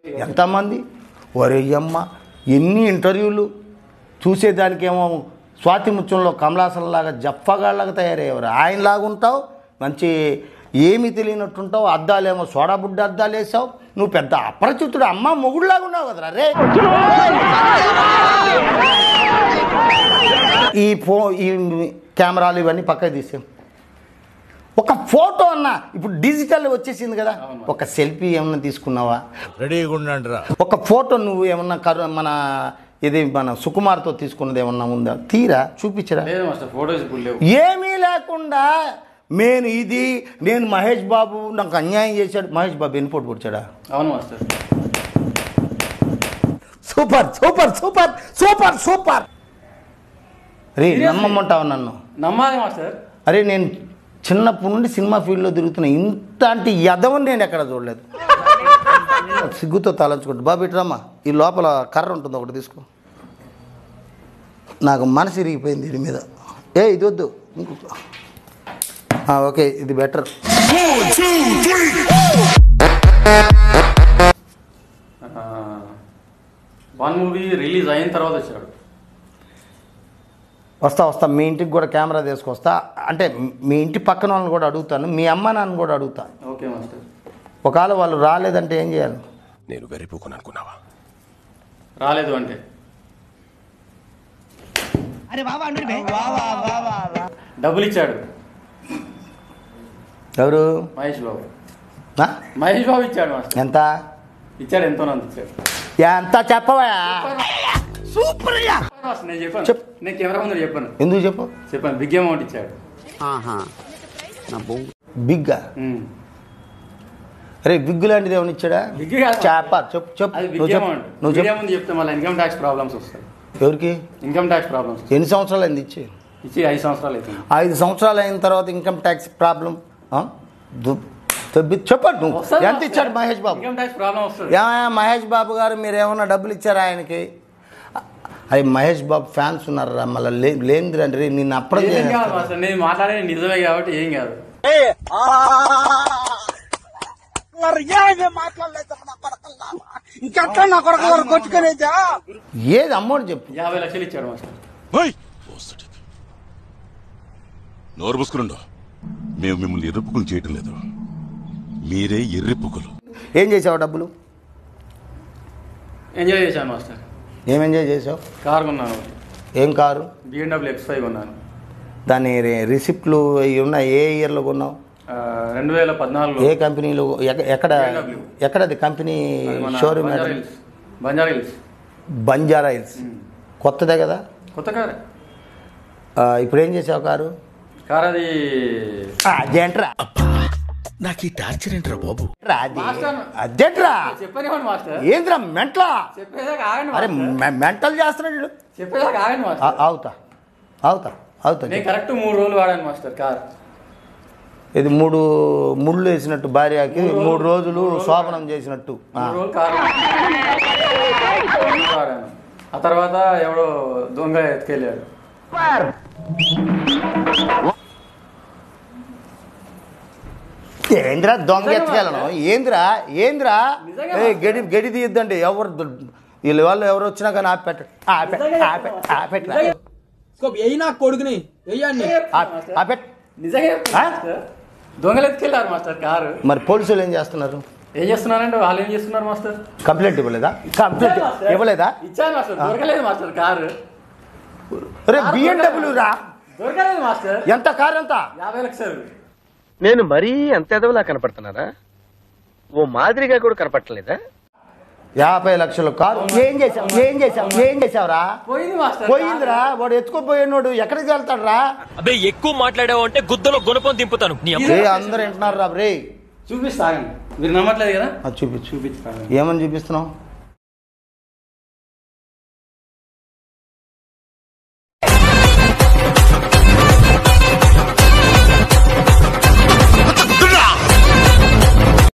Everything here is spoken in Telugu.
ఎంతమంది ఒరేయమ్మ ఎన్ని ఇంటర్వ్యూలు చూసేదానికేమో స్వాతి ముత్యంలో కమలాసనలాగా జప్పగాళ్ళగా తయారయ్యేవారు ఆయనలాగా ఉంటావు మంచి ఏమీ తెలియనట్టుంటావు అద్దాలేమో సోడా బుడ్డ అద్దాలు వేసావు నువ్వు పెద్ద అపరిచితుడు అమ్మ మొగుడులాగా ఉన్నావు కదరా రే ఈ ఫో ఈ కెమెరాలు ఇవన్నీ పక్కకు తీసాం ఒక ఫోటో అన్న ఇప్పుడు డిజిటల్ వచ్చేసింది కదా ఒక సెల్ఫీ ఏమన్నా తీసుకున్నావా రెడీగా ఉండండి రా ఒక ఫోటో నువ్వు ఏమన్నా కరు మన ఇది మన సుకుమార్తో తీసుకున్నది ఏమన్నా ఉందా తీరా చూపించరా లేదు మాస్టర్ ఫోటోస్ ఇప్పుడు లేవు ఏమీ లేకుండా నేను ఇది నేను మహేష్ బాబు నాకు అన్యాయం చేశాడు మహేష్ బాబు ఎన్ని పోటు పొడిచాడా అవును master super super super super super రే నమ్మమంటావు నన్ను నమ్మాలి మాస్టర్ అరే నేను చిన్నప్పటి నుండి సినిమా ఫీల్డ్లో తిరుగుతున్నా ఇంతటి యదవని నేను ఎక్కడ చూడలేదు సిగ్గుతో తలంచుకుంటా బాబు ఇట్రమ్మా ఈ లోపల కర్ర ఉంటుంది ఒకటి తీసుకో నాకు మనసు ఇరిగిపోయింది దీని మీద ఏ ఇది వద్దు ఇంకొక ఆ, ఓకే ఇది బెటర్ వన్ మూవీ రిలీజ్ అయిన తర్వాత వచ్చాడు వస్తా వస్తా మీ ఇంటికి కూడా కెమెరా తీసుకొస్తా అంటే మీ ఇంటి పక్కన వాళ్ళని కూడా అడుగుతాను మీ అమ్మ నాన్న కూడా అడుగుతా ఓకే మాస్టర్ ఒకవేళ వాళ్ళు రాలేదంటే ఏం చేయాలి నేను వెరిపోకుని అనుకున్నావా రాలేదు అంటే డబ్బులు ఇచ్చాడు ఎవరు మహేష్ బాబు ఆ? మహేష్ బాబు ఇచ్చాడు మాస్టర్ ఎంత ఇచ్చాడు ఎంతో అంత ఇచ్చాడు ఎంత చెప్పవా మాస్టర్, నేను చెప్పాను చెప్పు. నేను కెమెరా ముందు చెప్పాను ఎందుకు చెప్పు చెప్పాను బిగ్ అమౌంట్ ఇచ్చాడు బిగ్గా ఉమ్. అరే బిగ్గు లాంటిది ఏమైనా ఇచ్చాడా బిగ్ కాదు. చెప్ప చెప్పు చెప్పు అది నువ్వు బిగ్ చెప్పు అమౌంట్ నువ్వు మీడియా చెప్పు ముందు చెప్తే మళ్ళీ ఇన్కమ్ ట్యాక్స్ ప్రాబ్లమ్స్ వస్తాయి ఎవరికి ఇన్కమ్ ట్యాక్స్ ప్రాబ్లమ్స్ ఎన్ని సంవత్సరాలు అయింది ఇచ్చి ఇచ్చి ఐదు సంవత్సరాలు అవుతుంది ఐదు సంవత్సరాలు అయిన తర్వాత ఇన్కమ్ ట్యాక్స్ ప్రాబ్లం చెప్పండి నువ్వు వస్తుంది ఎంత ఇచ్చాడు master. Mahesh Babu income tax problem వస్తుంది ఏమయ్యా మహేష్ బాబు గారు మీరు ఏమన్నా డబ్బులు ఇచ్చారా ఆయనకి అవి మహేష్ బాబు ఫ్యాన్స్ ఉన్నారా మళ్ళీ లేనిది రండి నిన్ను అప్పుడే ఏం కాదు మాస్టర్ నేను మాట్లాడేది నిజమే కాబట్టి ఏం కాదు ఏది అమ్మోడు చెప్పు యాభై లక్షలు ఇచ్చాడు మాస్టర్ పోస్తుడికి. నోరు మూసుకునుండు మేము మిమ్మల్ని ఎర్రిపుకులు చేయటం లేదు మీరే ఎర్రిపుకులు ఏం చేసావు డబ్బులు ఎంజాయ్ చేశాను మాస్టర్ ఏం ఎంజాయ్ చేసావు కార్ కొన్నాను ఏం కారు బిఎండబ్ల్యూ ఎక్స్ ఫైవ్ కొన్నాను దాని రి- రిసిప్ట్లు ఇవి ఉన్నాయి ఏ ఇయర్లో కొన్నావు ఆ, రెండు వేల పద్నాలుగులో ఏ కంపెనీలో ఎక్క- ఎక్కడ BMW. ఎక్కడది కంపెనీ అది మన షోరూమ్ బంజారా ఎక్కడ? Hills Banjara hills Banjara hills కొత్తదే కదా కొత్త కార్ ఆ, ఇప్పుడు ఏం చేసావు కారు కార్ అది అదేంట్రా నాకు ఈ టార్చర్ ఏంట్రా బాబు రా, అది. మాస్టర్. అదేంట్రా చెప్పనివ్వండి మాస్టర్ ఏంద్రా మెంట్లా చెప్పేదాకా ఆగండి అరే మాస్టర్. మె- మెంటల్ చేస్తున్నాడు వీడు. చెప్పేదాకా ఆగండి ఆ- మాస్టర్ అవుతా అవుతా అవుతా నేను కరెక్ట్ మూడు రోజులు వాడాను మాస్టర్ కార్ ఇది మూడు ముళ్ళు వేసినట్టు భార్యకి మూడు రోజులు- మూడు రోజులు మూడు రోజులు శోభనం చేసినట్టు ఆ. మూడు రోజులు కార్ వాడాను ఆ తర్వాత ఎవడో దొంగ ఎత్తుకెళ్ళాడు ఏంద్రా దొంగ నిజంగా ఎత్తుకెళ్ళను ఏంద్రా ఏంద్రా నిజంగా ఏ గడి గడి తీయద్దండి ఎవరు వీళ్ళ వాళ్ళు ఎవరు వచ్చినా కానీ ఆపి పెట్టండి ఆపి ఆపి ఆపెట్రా స్కోప్ ఎయ్యి నా కొడుకుని వెయ్యండి ఆపెట్ నిజంగా చెప్తున్నా ఆ? మాస్టర్. దొంగలు ఎత్తుకెళ్ళారు మాస్టర్ కారు మరి పోలీసులు ఏం చేస్తున్నారు ఏం చేస్తున్నారంటే వాళ్ళు ఏం చేస్తున్నారు మాస్టర్ కంప్లైంట్ ఇవ్వలేదా కంప్లైంట్ ఇచ్చాను మాస్టర్. ఇవ్వలేదా ఇచ్చాను మాస్టర్ దొరకలేదు మాస్టర్ కారు రే బిఎండబ్ల్యూ రా దొరకలేదు మాస్టర్ ఎంత కార్ ఎంత యాభై లక్షలు నేను మరీ అంత ఎదవలా కనపడుతున్నారా ఓ మాదిరిగా కూడా కనపడలేదా యాభై లక్షల కారు ఏం చేసావు ఏం చేసావు ఏం చేసావురా పోయింది మాస్టర్ పోయిందిరా వాడు ఎత్తుకోపోయినోడు ఎక్కడికి వెళ్తాడు రా అబ్బే ఎక్కువ మాట్లాడావు అంటే గుద్దలో గుణపం దింపుతాను నీ అమ్మ- రే అందరు వింటున్నారు రా రే చూపిస్తాగండి మీరు నమ్మట్లేదు కదా అది చూపించు చూపిస్తాను ఏమని చూపిస్తున్నావు